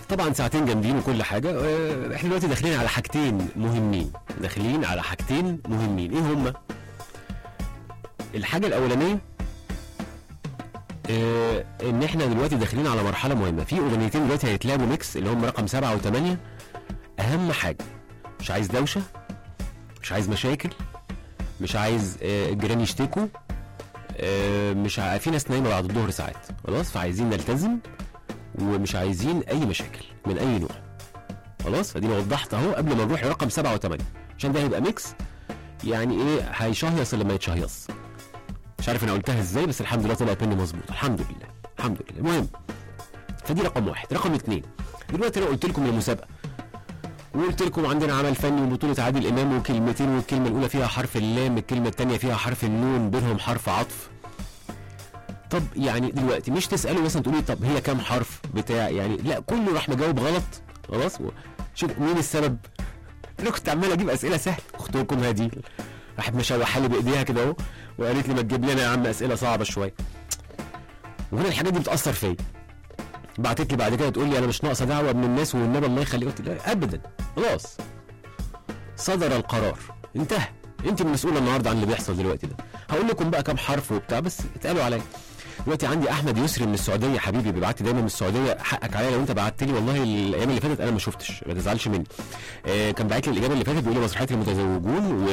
طبعا ساعتين جامدين وكل حاجه آه، احنا دلوقتي داخلين على حاجتين مهمين داخلين على حاجتين مهمين ايه هما الحاجه الاولانيه آه، ان احنا دلوقتي داخلين على مرحله مهمه في اغنيتين دلوقتي هيتلعبوا ميكس اللي هم رقم سبعة وثمانية اهم حاجه مش عايز دوشه مش عايز مشاكل مش عايز آه، الجيران يشتكوا آه، مش ع... في ناس نايمه بعد الظهر ساعات خلاص فعايزين نلتزم ومش عايزين اي مشاكل من اي نوع خلاص اديني وضحت اهو قبل ما نروح لرقم سبعة وثمانية عشان ده هيبقى ميكس يعني ايه هيشهيص اللي ما يتشهيص مش عارف انا قلتها ازاي بس الحمد لله طلعت مني مظبوط الحمد لله الحمد لله المهم فدي رقم واحد رقم اثنين دلوقتي انا قلت لكم المسابقه وقلت لكم عندنا عمل فني وبطولة عادل إمام وكلمتين والكلمة الأولى فيها حرف اللام الكلمة الثانية فيها حرف النون بينهم حرف عطف طب يعني دلوقتي مش تسألوا مثلا تقولي طب هي كام حرف بتاع يعني لا كله راح مجاوب غلط خلاص و- شوف مين السبب انا كنت عمال اجيب اسئله سهله اختكم هدي راحت مشوحه لي بايديها كده اهو وقالت لي ما تجيب لنا يا عم اسئله صعبه شويه وهنا الحاجات دي بتاثر فيا بعتت لي بعد كده تقول لي انا مش ناقصه دعوه من الناس والنبي الله يخليك قلت لا ابدا خلاص صدر القرار انتهى انت المسؤوله النهارده عن اللي بيحصل دلوقتي ده هقول لكم بقى كام حرف وبتاع بس اتقالوا عليا دلوقتي عندي احمد يسري من السعوديه حبيبي بيبعت لي دايما من السعوديه حقك عليا لو انت بعت لي والله الايام اللي فاتت انا ما شفتش ما تزعلش مني آه كان باعت لي الاجابه اللي فاتت بيقول لي مسرحيه المتزوجون و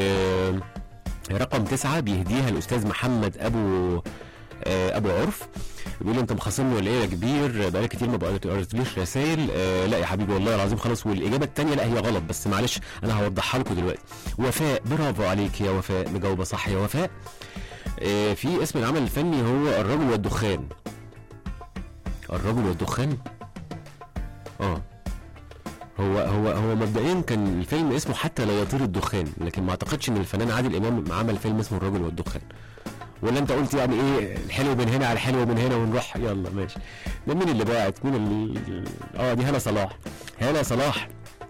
رقم تسعة بيهديها الأستاذ محمد أبو آه، أبو عرف بيقول لي أنت مخاصمني ولا إيه يا كبير بقالك كتير ما قريتليش رسايل آه لا يا حبيبي والله العظيم خلاص والإجابة التانية لا هي غلط بس معلش أنا هوضحها لكم دلوقتي وفاء برافو عليك يا وفاء مجاوبة صح يا وفاء آه في اسم العمل الفني هو الرجل والدخان الرجل والدخان اه هو هو هو مبدئيا كان الفيلم اسمه حتى لا يطير الدخان لكن ما اعتقدش ان الفنان عادل امام عمل فيلم اسمه الرجل والدخان ولا انت قلت يعني ايه الحلو من هنا على الحلو من هنا ونروح يلا ماشي ده مين اللي باعت مين اللي اه دي هلا صلاح هلا صلاح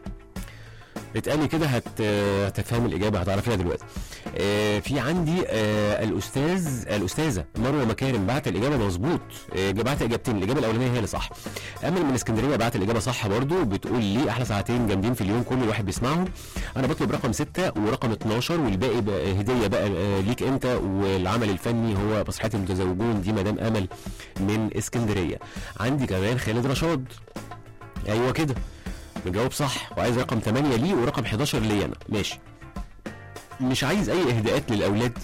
اتقالي كده هت هتفهم الاجابه هتعرفيها دلوقتي آه في عندي آه الاستاذ الاستاذه مروه مكارم بعت الاجابه مظبوط آه بعت اجابتين الاجابه الاولانيه هي اللي صح امل من اسكندريه بعت الاجابه صح برضو بتقول لي احلى ساعتين جامدين في اليوم كل الواحد بيسمعهم انا بطلب رقم 6 ورقم 12 والباقي بقى هديه بقى آه ليك انت والعمل الفني هو مسرحيه المتزوجون دي مدام امل من اسكندريه عندي كمان خالد رشاد ايوه كده مجاوب صح وعايز رقم 8 ليه ورقم 11 ليا انا ماشي مش عايز اي اهداءات للاولاد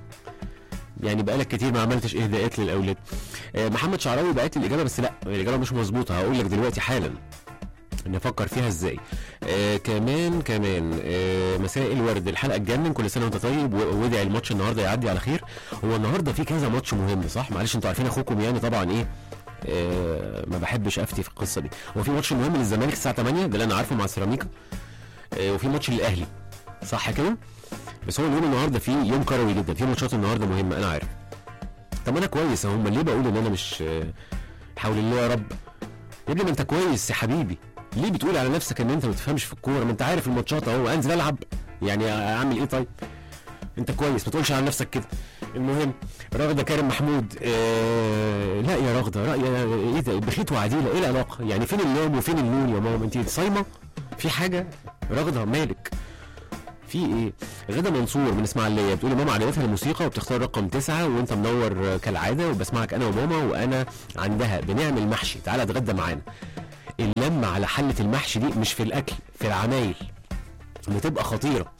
يعني بقالك كتير ما عملتش اهداءات للاولاد آه، محمد شعراوي بعت لي الاجابه بس لا الاجابه مش مظبوطه هقول لك دلوقتي حالا نفكر فيها ازاي آه كمان كمان آه مساء الورد الحلقه تجنن كل سنه وانت طيب و- وادعي الماتش النهارده يعدي على خير هو النهارده في كذا ماتش مهم صح معلش انتوا عارفين اخوكم يعني طبعا ايه آه ما بحبش افتي في القصه دي هو في ماتش مهم للزمالك الساعه 8 ده اللي انا عارفه مع سيراميكا آه وفي ماتش للاهلي صح كده بس هو اليوم النهارده فيه يوم كروي جدا في ماتشات النهارده مهمه انا عارف طب انا كويس اهو امال ليه بقول ان انا مش آه، حول الله يا رب يا ابني ما انت كويس يا حبيبي ليه بتقول على نفسك ان انت ما بتفهمش في الكوره ما انت عارف الماتشات اهو انزل العب يعني اعمل ايه طيب انت كويس ما تقولش على نفسك كده المهم رغده كريم محمود آه لا يا رغده رأي ايه ده بخيت وعديله ايه العلاقه يعني فين اللام وفين النون يا ماما انت صايمه في حاجه رغده مالك في ايه غدا منصور من اسماعيليه بتقولي ماما عجبتها الموسيقى وبتختار رقم تسعة وانت منور آه، كالعاده وبسمعك انا وماما وانا عندها بنعمل محشي تعالى اتغدى معانا اللمه على حله المحشي دي مش في الاكل في العمايل بتبقى خطيره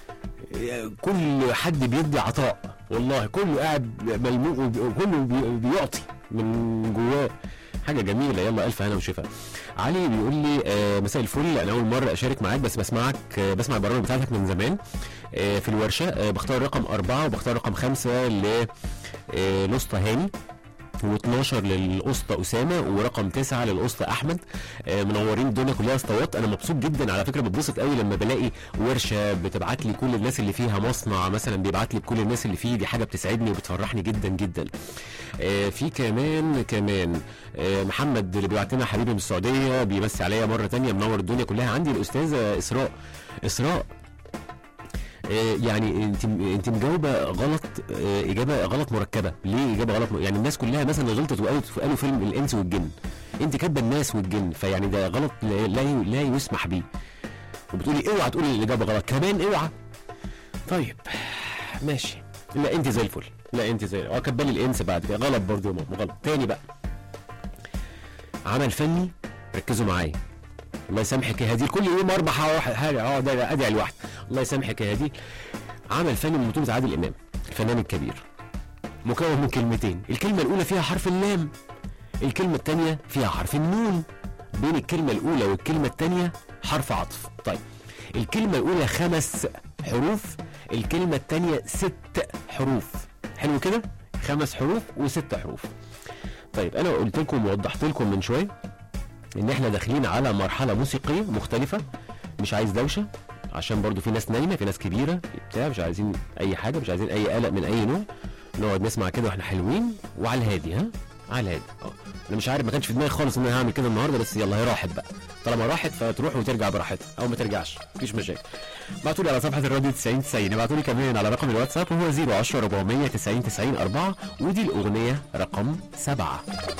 كل حد بيدي عطاء والله كله قاعد ملموم وكله بي- بيعطي من جواه حاجه جميله يلا الف هنا وشفا علي بيقول لي آه مساء الفل انا اول مره اشارك معاك بس بسمعك آه بسمع البرامج بتاعتك من زمان آه في الورشه آه بختار رقم أربعة وبختار رقم خمسة ل آه لسطى هاني و12 للاسطى اسامه ورقم 9 للاسطى احمد آه، منورين الدنيا كلها اسطوات انا مبسوط جدا على فكره بتبسط قوي لما بلاقي ورشه بتبعت لي كل الناس اللي فيها مصنع مثلا بيبعت لي كل الناس اللي فيه دي حاجه بتسعدني وبتفرحني جدا جدا آه، في كمان كمان آه، محمد اللي بيبعت لنا حبيبي من السعوديه بيمسي عليا مره تانية منور الدنيا كلها عندي الاستاذه اسراء اسراء آه، يعني انت انت مجاوبه غلط آه، اجابه غلط مركبه ليه اجابه غلط م- يعني الناس كلها مثلا غلطت وقالوا قالوا فيلم الانس والجن انت كاتبه الناس والجن فيعني ده غلط لا لا, لا يسمح بيه وبتقولي اوعى تقولي الاجابه غلط كمان اوعى طيب ماشي لا انت زي الفل لا انت زي اه كاتبه لي الانس بعد كده غلط برضه يا ماما غلط تاني بقى عمل فني ركزوا معايا الله يسامحك يا هديل كل يوم اربع حاجه اه ده ادعي الواحد الله يسامحك يا هديل عمل فني من بطوله عادل امام الفنان الكبير مكون من كلمتين الكلمه الاولى فيها حرف اللام الكلمه الثانيه فيها حرف النون بين الكلمه الاولى والكلمه الثانيه حرف عطف طيب الكلمه الاولى خمس حروف الكلمه الثانيه ست حروف حلو كده خمس حروف وست حروف طيب انا قلت لكم ووضحت لكم من شويه ان احنا داخلين على مرحله موسيقيه مختلفه مش عايز دوشه عشان برضو في ناس نايمه في ناس كبيره بتاع مش عايزين اي حاجه مش عايزين اي قلق من اي نوع نقعد نسمع كده واحنا حلوين وعلى الهادي ها على الهادي اه انا مش عارف ما كانش في دماغي خالص ان انا هعمل كده النهارده بس يلا هي راحت بقى طالما راحت فتروح وترجع براحتها او ما ترجعش مفيش مشاكل ابعتوا لي على صفحه الراديو 90 90 ابعتوا لي كمان على رقم الواتساب وهو 010 490 90 4 ودي الاغنيه رقم 7